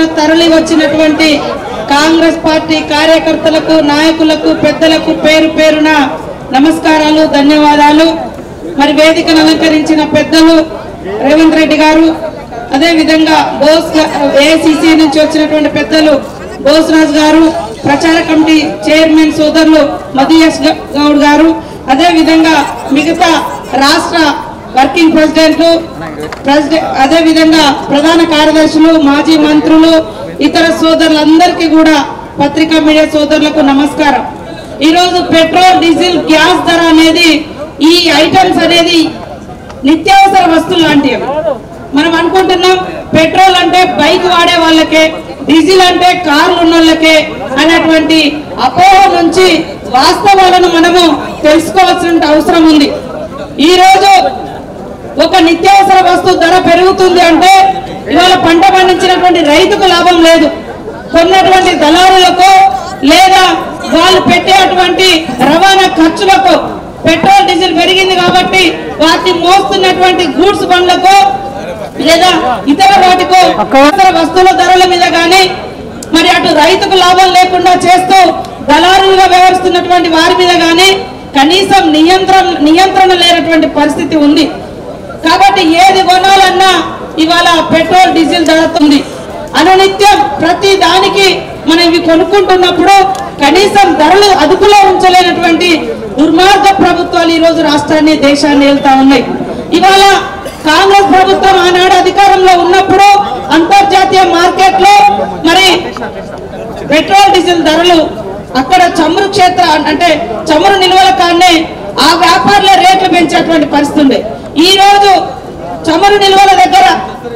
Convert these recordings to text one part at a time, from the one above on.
తరలి వచ్చినటువంటి కాంగ్రెస్ పార్టీ కార్యకర్తలకు నాయకులకు పెద్దలకు పేరు పేరున నమస్కారాలు ధన్యవాదాలు మరి వేదికను అలంకరించిన పెద్దలు రేవంత్ రెడ్డి గారు అదే విధంగా బోస్ ఏఐసిసి నుంచి వచ్చినటువంటి పెద్దలు బోస్ రాజ్ గారు ప్రచార కమిటీ చైర్మన్ సోదరులు మధుయస్ గౌడ్ గారు అదే విధంగా మిగతా రాష్ట్ర వర్కింగ్ ప్రెసిడెంట్లు ప్రెసిడెంట్ అదే విధంగా ప్రధాన కార్యదర్శులు మాజీ మంత్రులు ఇతర సోదరులందరికీ కూడా పత్రికా మీడియా సోదరులకు నమస్కారం ఈరోజు పెట్రోల్ డీజిల్ గ్యాస్ ధర అనేది ఈ ఐటమ్స్ అనేది నిత్యావసర వస్తువులు లాంటివి మనం అనుకుంటున్నాం పెట్రోల్ అంటే బైక్ వాడే వాళ్ళకే డీజిల్ అంటే కార్లు ఉన్న వాళ్ళకే అనేటువంటి అపోహ నుంచి వాస్తవాలను మనము తెలుసుకోవాల్సిన అవసరం ఉంది ఈ రోజు ఒక నిత్యావసర వస్తువు ధర పెరుగుతుంది అంటే ఇవాళ పంట పండించినటువంటి రైతుకు లాభం లేదు కొన్నటువంటి దళారులకు లేదా వాళ్ళు పెట్టేటువంటి రవాణా ఖర్చులకు పెట్రోల్ డీజిల్ పెరిగింది కాబట్టి వాటిని మోస్తున్నటువంటి గూడ్స్ బండ్లకు లేదా ఇతర వాటికో ఇతర వస్తువుల ధరల మీద కానీ మరి అటు రైతుకు లాభం లేకుండా చేస్తూ దళారులుగా వ్యవహరిస్తున్నటువంటి వారి మీద కానీ కనీసం నియంత్రణ నియంత్రణ లేనటువంటి పరిస్థితి ఉంది కాబట్టి ఏది కొనాలన్నా ఇవాళ పెట్రోల్ డీజిల్ ధరతుంది అనునిత్యం ప్రతి దానికి మనం ఇవి కొనుక్కుంటున్నప్పుడు కనీసం ధరలు అదుపులో ఉంచలేనటువంటి దుర్మార్గ ప్రభుత్వాలు ఈ రోజు రాష్ట్రాన్ని దేశాన్ని వెళ్తా ఉన్నాయి ఇవాళ కాంగ్రెస్ ప్రభుత్వం ఆనాడు అధికారంలో ఉన్నప్పుడు అంతర్జాతీయ మార్కెట్ లో మరి పెట్రోల్ డీజిల్ ధరలు అక్కడ చమురు క్షేత్ర అంటే చమురు నిల్వల కాడనే ఆ వ్యాపారుల రేట్లు పెంచేటువంటి పరిస్థితి ఉంది ఈ రోజు చమురు నిల్వల దగ్గర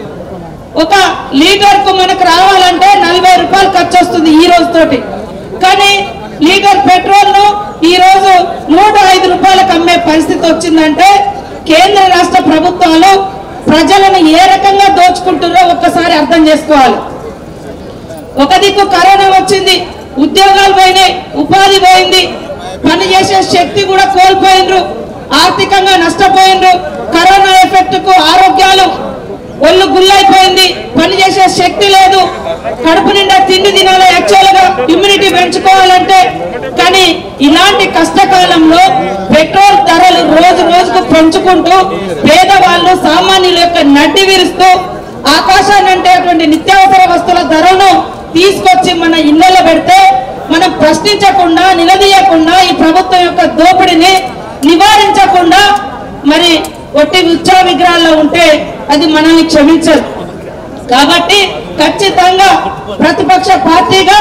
ఒక లీటర్ కు మనకు రావాలంటే నలభై రూపాయలు ఖర్చు వస్తుంది ఈ రోజు తోటి కానీ లీటర్ పెట్రోల్ ను ఈ రోజు నూట ఐదు రూపాయలకు అమ్మే పరిస్థితి వచ్చిందంటే కేంద్ర రాష్ట్ర ప్రభుత్వాలు ప్రజలను ఏ రకంగా దోచుకుంటున్నారో ఒక్కసారి అర్థం చేసుకోవాలి ఒక దిక్కు కరోనా వచ్చింది ఉద్యోగాలు పోయినాయి ఉపాధి పోయింది పని చేసే శక్తి కూడా కోల్పోయినరు ఆర్థికంగా నష్టపోయినరు కరోనా ఎఫెక్ట్ కు ఆరోగ్యాలు ఒళ్ళు గుల్లైపోయింది పని చేసే శక్తి లేదు కడుపు నిండా తిండి తినాలి యాక్చువల్ గా ఇమ్యూనిటీ పెంచుకోవాలంటే కానీ ఇలాంటి కష్టకాలంలో పెట్రోల్ ధరలు రోజు రోజుకు పెంచుకుంటూ పేదవాళ్ళు సామాన్యుల యొక్క నడ్డి విరుస్తూ ఆకాశాన్ని అంటే అటువంటి నిత్యావసర వస్తువుల ధరను తీసుకొచ్చి మన ఇళ్లలో పెడితే మనం ప్రశ్నించకుండా నిలదీయకుండా ఈ ప్రభుత్వం యొక్క దోపిడీని నివారించకుండా మరి ఒట్టి ఉత్సాహ విగ్రహాల్లో ఉంటే అది మనల్ని క్షమించదు కాబట్టి ఖచ్చితంగా ప్రతిపక్ష పార్టీగా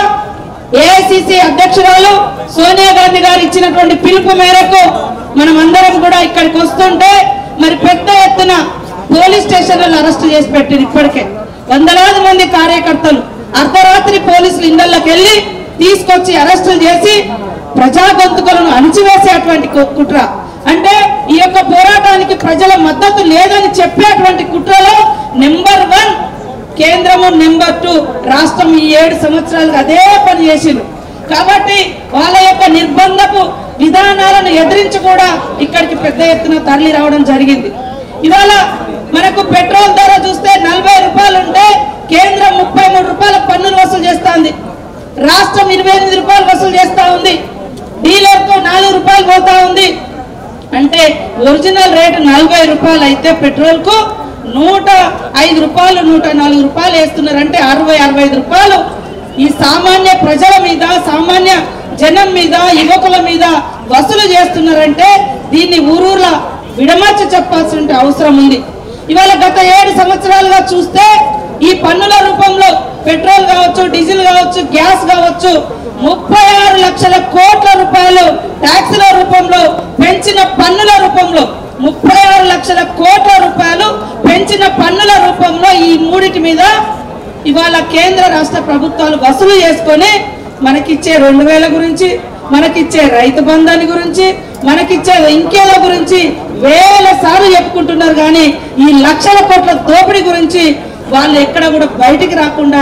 ఏఐసిసి అధ్యక్షురాలు సోనియా గాంధీ గారు ఇచ్చినటువంటి పిలుపు మేరకు మనం అందరం కూడా ఇక్కడికి వస్తుంటే మరి పెద్ద ఎత్తున పోలీస్ స్టేషన్లలో అరెస్ట్ చేసి పెట్టారు ఇప్పటికే వందలాది మంది కార్యకర్తలు అర్ధరాత్రి పోలీసులు ఇళ్లలోకి వెళ్ళి తీసుకొచ్చి అరెస్టులు చేసి ప్రజా గొంతుకలను అణిచివేసేటువంటి కు- కుట్ర అంటే ఈ యొక్క పోరాటానికి ప్రజల మద్దతు లేదని చెప్పేటువంటి కుట్రలో నెంబర్ వన్ కేంద్రము నెంబర్ టూ రాష్ట్రం ఈ ఏడు సంవత్సరాలుగా అదే పని చేసింది కాబట్టి వాళ్ళ యొక్క నిర్బంధపు విధానాలను ఎదిరించి కూడా ఇక్కడికి పెద్ద ఎత్తున తరలి రావడం జరిగింది ఇవాళ మనకు పెట్రోల్ ధర చూస్తే నలభై రూపాయలు ఉంటే కేంద్రం ముప్పై మూడు రూపాయల పన్నులు వసూలు చేస్తుంది రాష్ట్రం ఇరవై ఎనిమిది రూపాయలు వసూలు చేస్తా ఉంది డీలర్ కు నాలుగు రూపాయలు పోతా ఉంది అంటే ఒరిజినల్ రేటు నలభై రూపాయలు అయితే పెట్రోల్ కు నూట ఐదు రూపాయలు నూట నాలుగు రూపాయలు వేస్తున్నారు అంటే అరవై అరవై ఐదు రూపాయలు ఈ సామాన్య ప్రజల మీద సామాన్య జనం మీద యువకుల మీద వసూలు చేస్తున్నారంటే దీన్ని ఊరూర్ల విడమర్చి చెప్పాల్సిన అవసరం ఉంది ఇవాళ గత ఏడు సంవత్సరాలుగా చూస్తే ఈ పన్నుల రూపంలో పెట్రోల్ కావచ్చు డీజిల్ కావచ్చు గ్యాస్ కావచ్చు ముప్పై ఆరు లక్షల కోట్ల రూపాయలు ట్యాక్సుల రూపంలో పెంచిన పన్నుల రూపంలో ముప్పై ఆరు లక్షల కోట్ల రూపాయలు పెంచిన పన్నుల రూపంలో ఈ మూడిటి మీద ఇవాళ కేంద్ర రాష్ట్ర ప్రభుత్వాలు వసూలు చేసుకొని మనకిచ్చే రెండు వేల గురించి మనకిచ్చే రైతు బంధాన్ని గురించి మనకిచ్చే ఇంకేల గురించి వేల సార్లు చెప్పుకుంటున్నారు కానీ ఈ లక్షల కోట్ల దోపిడీ గురించి వాళ్ళు ఎక్కడ కూడా బయటికి రాకుండా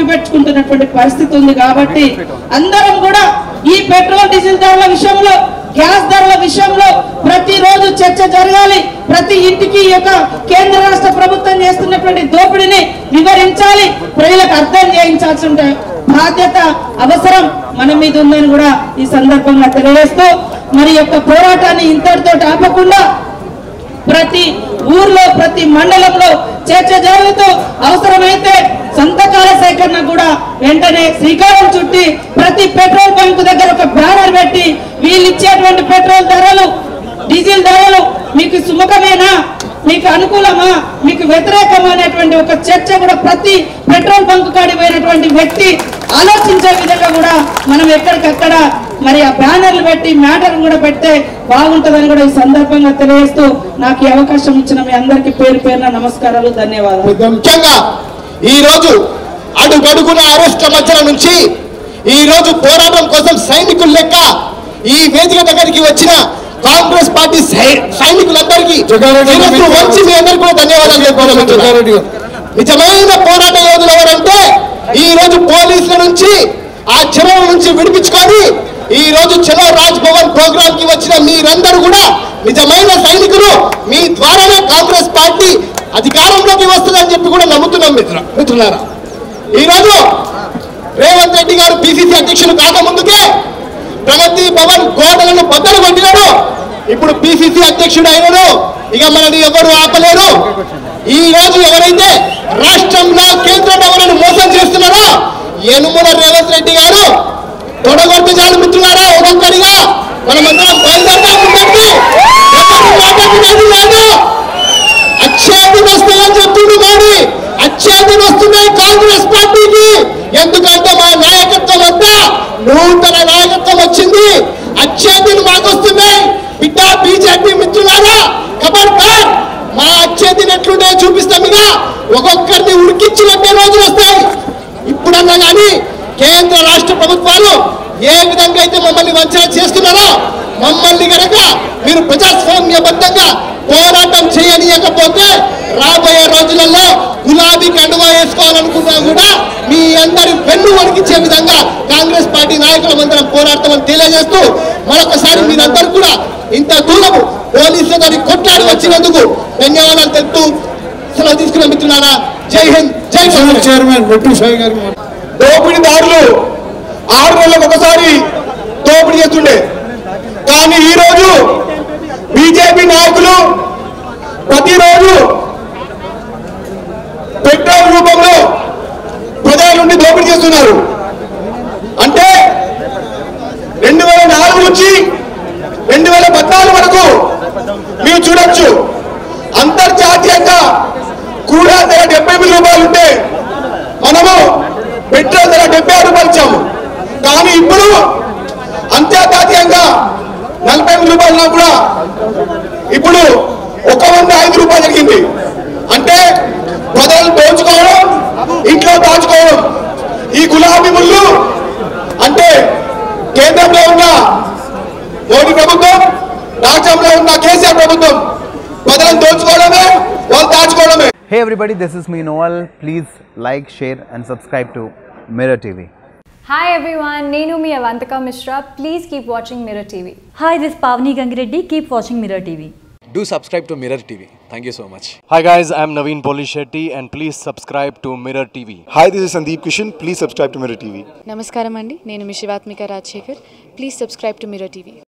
కప్పిపెట్టుకుంటున్నటువంటి పరిస్థితి ఉంది కాబట్టి అందరం కూడా ఈ పెట్రోల్ డీజిల్ ధరల విషయంలో గ్యాస్ ధరల విషయంలో ప్రతిరోజు చర్చ జరగాలి ప్రతి ఇంటికి ఈ యొక్క కేంద్ర రాష్ట్ర ప్రభుత్వం చేస్తున్నటువంటి దోపిడీని వివరించాలి ప్రజలకు అర్థం చేయించాల్సి ఉంటాయి బాధ్యత అవసరం మన మీద ఉందని కూడా ఈ సందర్భంగా తెలియజేస్తూ మరి ఈ యొక్క పోరాటాన్ని ఇంతటితో ఆపకుండా ప్రతి ఊర్లో ప్రతి మండలంలో చర్చ జరుగుతూ అవసరమైతే సంతకాల సేకరణ కూడా వెంటనే శ్రీకారం చుట్టి ప్రతి పెట్రోల్ బంక్ దగ్గర ఒక బ్యానర్ పెట్టి వీళ్ళు ఇచ్చేటువంటి పెట్రోల్ ధరలు డీజిల్ ధరలు మీకు సుముఖమేనా మీకు అనుకూలమా మీకు వ్యతిరేకమా అనేటువంటి ఒక చర్చ కూడా ప్రతి పెట్రోల్ బంక్ కాడి పోయినటువంటి వ్యక్తి ఆలోచించే విధంగా కూడా మనం ఎక్కడికక్కడ మరి ఆ బ్యానర్లు పెట్టి మ్యాటర్ కూడా పెడితే బాగుంటుందని కూడా ఈ సందర్భంగా తెలియజేస్తూ నాకు ఈ అవకాశం ఇచ్చిన మీ అందరికీ పేరు పేరున నమస్కారాలు ధన్యవాదాలు పెద్ద ముఖ్యంగా ఈ రోజు అడుగడుగున అరెస్ట్ల మధ్యలో నుంచి ఈ రోజు పోరాటం కోసం సైనికుల లెక్క ఈ వేదిక దగ్గరికి వచ్చిన కాంగ్రెస్ పార్టీ సై- సైనికులందరికీ జగ్గారెడ్డి గారు శిరస్సు వంచి మీ అందరికీ కూడా ధన్యవాదాలు జగ్గారెడ్డి చెప్పుకోవాలి గారు. నిజమైన పోరాట యోధులు ఎవరంటే ఈ రోజు పోలీసుల నుంచి ఆ చెరవ నుంచి విడిపించుకొని ఈ రోజు చలో రాజ్ భవన్ ప్రోగ్రామ్ కి వచ్చిన మీరందరూ కూడా నిజమైన సైనికులు మీ ద్వారానే కాంగ్రెస్ పార్టీ అధికారంలోకి వస్తుందని చెప్పి కూడా నమ్ముతున్నాం మిత్ర మిత్రులారా ఈ రోజు రేవంత్ రెడ్డి గారు పిసిసి అధ్యక్షులు కాక ముందుకే ప్రగతి భవన్ గోడలను బద్దలు కొట్టినాడు ఇప్పుడు పిసిసి అధ్యక్షుడు అయినను ఇక మనని ఎవరు ఆపలేరు ఈ రోజు ఎవరైతే రాష్ట్రంలో కేంద్రం ఎవరైనా మోసం చేస్తున్నారో యనుమల రేవంత్ రెడ్డి గారు తొడగొట్టు చాలు మిత్రులారా ఒక్కొక్కడిగా మనమందరం బయలుదేరదాం ముందరికి ఎవరు మాట్లాడినది లేదు అత్యాధిని వస్తాయని చెప్తుండు మోడీ అత్యాధిని వస్తున్నాయి కాంగ్రెస్ పార్టీకి ఎందుకంటే మా నాయకత్వం వద్ద నూతన నాయకత్వం వచ్చింది అత్యాధిని మాకు వస్తున్నాయి బిడ్డ బీజేపీ మిత్రులారా ఖబర్దార్ మా అత్యాధిని ఎట్లుండే చూపిస్తాం ఇక ఒక్కొక్కరిని ఉడికించినట్టే రోజులు వస్తాయి ఇప్పుడన్నా కానీ కేంద్ర రాష్ట్ర ప్రభుత్వాలు ఏ విధంగా అయితే మమ్మల్ని వంచన చేస్తున్నారో మమ్మల్ని గనక మీరు ప్రజాస్వామ్యబద్ధంగా పోరాటం చేయనీయకపోతే రాబోయే రోజులలో గులాబీ కండువా వేసుకోవాలనుకున్నా కూడా మీ అందరి వెన్ను వణికించే విధంగా కాంగ్రెస్ పార్టీ నాయకులమందరం పోరాడతామని తెలియజేస్తూ మరొకసారి మీరందరూ కూడా ఇంత దూరము పోలీసులతో కొట్లాడి వచ్చినందుకు ధన్యవాదాలు తెలుపుతూ సెలవు తీసుకున్న మిత్రులారా జై హింద్ జై కాంగ్రెస్ చైర్మన్ మెట్టు సాయి గారు దోపిడీదారులు ఆరు నెలలకు ఒకసారి దోపిడీ చేస్తుండే కానీ ఈరోజు బీజేపీ నాయకులు ప్రతిరోజు పెట్రోల్ రూపంలో ప్రజల నుండి దోపిడీ చేస్తున్నారు అంటే రెండు వేల నాలుగు నుంచి రెండు వేల పద్నాలుగు వరకు మీరు చూడొచ్చు అంతర్జాతీయంగా కూడా ధర డెబ్బై ఎనిమిది రూపాయలు ఉంటే మనము పెట్రోల్ ధర డెబ్బై ఆరు రూపాయలు ఇచ్చాము కానీ ఇప్పుడు అంతర్జాతీయంగా నలభై ఎనిమిది రూపాయలు కూడా ఇప్పుడు ఒక వంద ఐదు రూపాయలు జరిగింది అంటే ప్రజలు దోచుకోవడం ఇంట్లో దాచుకోవడం ఈ గులాబీ ముళ్ళు అంటే కేంద్రంలో ఉన్న మోడీ ప్రభుత్వం రాష్ట్రంలో ఉన్న కేసీఆర్ ప్రభుత్వం ప్రజలను దోచుకోవడమే వాళ్ళు దాచుకోవడమే Hey everybody, this is me Noel. Please like, share, and subscribe to Mirror TV. Hi everyone, Nenu mi Avantika Mishra. Please keep watching Mirror TV. Hi, this is Pavni Gangireddy. Keep watching Mirror TV. Do subscribe to Mirror TV. Thank you so much. Hi guys, I'm Naveen Polishetty and please subscribe to Mirror TV. Hi, this is Sandeep Kishan. Please subscribe to Mirror TV. నమస్కారం అండి నేను మీ Shivathmika Rajasekhar please subscribe to Mirror TV